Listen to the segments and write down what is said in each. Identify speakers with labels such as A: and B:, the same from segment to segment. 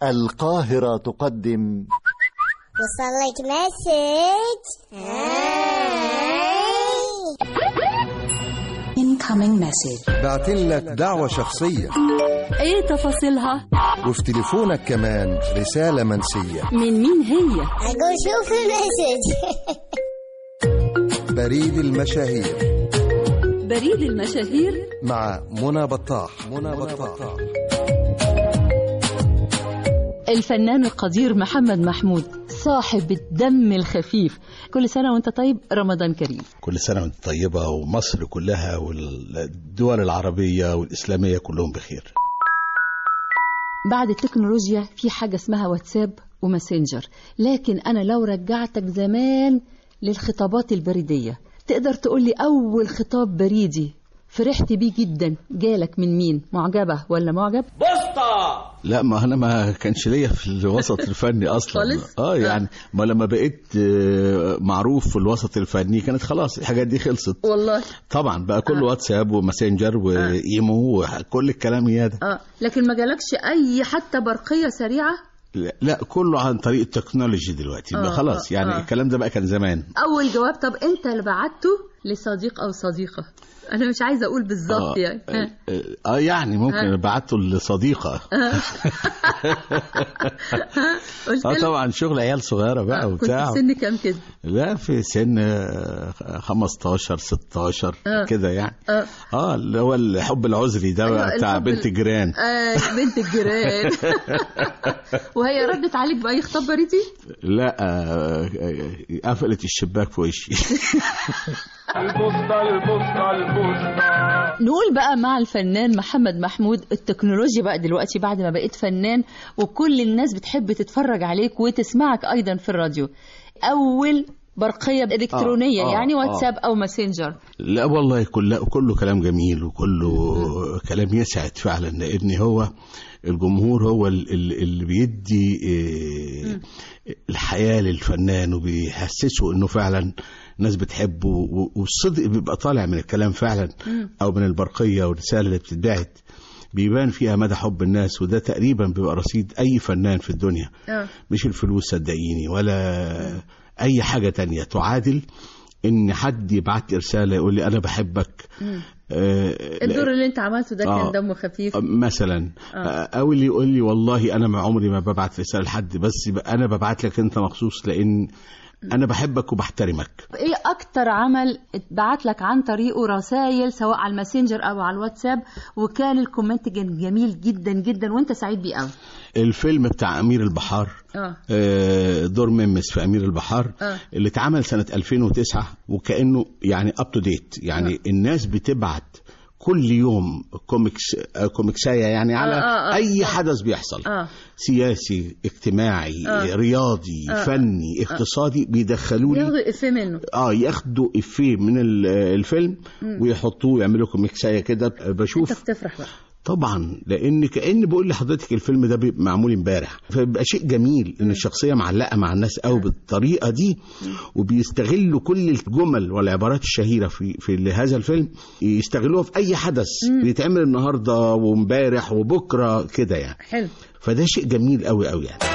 A: القاهرة تقدم
B: وصل لك مسج
C: incoming message
D: بعتين لك دعوة شخصية
E: ايه تفاصيلها
D: وفي تليفونك كمان رسالة منسية
E: من مين هي
B: اقول شوف المسج
D: بريد المشاهير
E: بريد المشاهير
D: مع منى بطاح منى بطاح
E: الفنان القدير محمد محمود صاحب الدم الخفيف كل سنة وانت طيب رمضان كريم
F: كل سنة وانت طيبة ومصر كلها والدول العربية والإسلامية كلهم بخير
E: بعد التكنولوجيا في حاجة اسمها واتساب وماسنجر لكن أنا لو رجعتك زمان للخطابات البريدية تقدر تقولي أول خطاب بريدي فرحت بيه جدا جالك من مين معجبة ولا معجب
F: لا ما أنا ما كانش ليا في الوسط الفني أصلا
E: خالص؟
F: اه يعني ما لما بقيت آه، معروف في الوسط الفني كانت خلاص الحاجات دي خلصت
E: والله
F: طبعا بقى كله واتساب وماسنجر وإيمو وكل الكلام ده
E: اه لكن ما جالكش أي حتى برقية سريعة
F: لا, لا كله عن طريق التكنولوجي دلوقتي
E: آه،
F: خلاص
E: آه،
F: يعني
E: آه.
F: الكلام ده بقى كان زمان
E: أول جواب طب أنت اللي بعته لصديق أو صديقة أنا مش عايزة أقول بالظبط
F: آه،
E: يعني ها.
F: آه, اه يعني ممكن
E: آه.
F: بعته لصديقة
E: قلت
F: اه
E: لك
F: طبعا شغل عيال صغيرة بقى
E: كنت
F: وبتاع
E: في سن كام كده
F: لا في سن آه، 15 16
E: آه.
F: كده يعني
E: اه
F: اه اللي هو الحب العذري ده
E: أيوة،
F: بقى بتاع
E: الحب
F: بنت
E: ال-
F: الجيران
E: آه بنت الجيران وهي ردت عليك بأي خطاب بريدي؟
F: لا آه، آه، قفلت الشباك في وشي
E: نقول بقى مع الفنان محمد محمود التكنولوجيا بقى دلوقتي بعد ما بقيت فنان وكل الناس بتحب تتفرج عليك وتسمعك أيضا في الراديو أول برقية إلكترونية
F: آه،
E: يعني
F: آه.
E: واتساب أو ماسنجر
F: لا والله كله كله كلام جميل وكله كلام يسعد فعلا لان هو الجمهور هو ال- ال- اللي بيدي آه، الحياه للفنان وبيحسسه انه فعلا ناس بتحبه و- والصدق بيبقى طالع من الكلام فعلا او من البرقيه والرساله اللي بتتبعت بيبان فيها مدى حب الناس وده تقريبا بيبقى رصيد اي فنان في الدنيا
E: آه.
F: مش الفلوس صدقيني ولا اي حاجه تانية تعادل ان حد يبعت لي رساله يقول لي انا بحبك آه،
E: الدور اللي أنت عملته ده
F: آه.
E: كان دمه خفيف
F: مثلا آه. او اللي يقول لي والله انا ما عمري ما ببعت رساله لحد بس ب- انا ببعت لك انت مخصوص لان انا بحبك وبحترمك
E: ايه اكتر عمل اتبعت لك عن طريقه رسائل سواء على الماسنجر او على الواتساب وكان الكومنت كان جميل جدا جدا وانت سعيد بيه قوي
F: الفيلم بتاع امير البحار
E: اه
F: آه، دور ممس في امير البحار
E: آه.
F: اللي اتعمل سنه 2009 وكانه يعني اب تو ديت يعني الناس بتبعت كل يوم كوميكس آه، كوميكسايه يعني على
E: آه، آه.
F: اي حدث بيحصل
E: اه
F: سياسي اجتماعي
E: آه.
F: رياضي
E: آه.
F: فني اقتصادي بيدخلوا لي
E: ياخدوا افيه منه
F: اه ياخدوا افيه من ال- الفيلم ويحطوه يعملوا كوميكسايه كده
E: انت
F: بشوف
E: بتفرح بقى
F: طبعا لان كان بقول لحضرتك الفيلم ده بيبقى معمول امبارح فبيبقى شيء جميل ان الشخصيه معلقه مع الناس قوي بالطريقه دي وبيستغلوا كل الجمل والعبارات الشهيره في في هذا الفيلم يستغلوها في اي حدث بيتعمل النهارده وامبارح وبكره كده يعني
E: حلو
F: فده شيء جميل قوي قوي يعني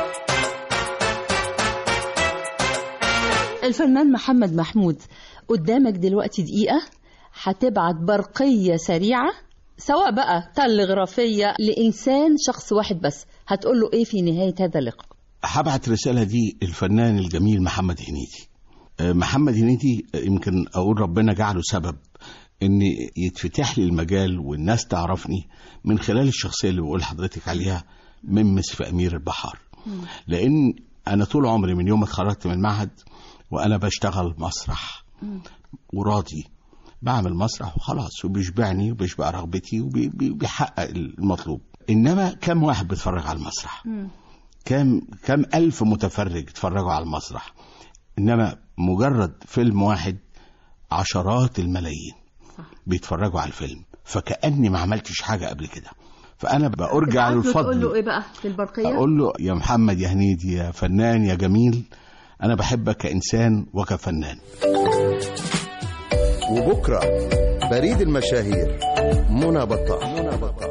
E: الفنان محمد محمود قدامك دلوقتي دقيقة هتبعت برقية سريعة سواء بقى تلغرافية لإنسان شخص واحد بس هتقول له إيه في نهاية هذا اللقاء
F: هبعت الرسالة دي الفنان الجميل محمد هنيدي آه، محمد هنيدي آه، يمكن أقول ربنا جعله سبب إن يتفتح لي المجال والناس تعرفني من خلال الشخصية اللي بقول لحضرتك عليها ممس في أمير البحار لأن أنا طول عمري من يوم ما اتخرجت من المعهد وأنا بشتغل مسرح وراضي بعمل مسرح وخلاص وبيشبعني وبيشبع رغبتي وبيحقق المطلوب إنما كم واحد بيتفرج على المسرح كم كم ألف متفرج اتفرجوا على المسرح إنما مجرد فيلم واحد عشرات الملايين بيتفرجوا على الفيلم فكأني ما عملتش حاجة قبل كده فأنا بأرجع
E: تبعت له تقول له
F: للفضل
E: إيه بقى في البرقية
F: أقول له يا محمد يا هنيدي يا فنان يا جميل أنا بحبك كإنسان وكفنان
D: وبكرة بريد المشاهير منى بطاح منى بطاح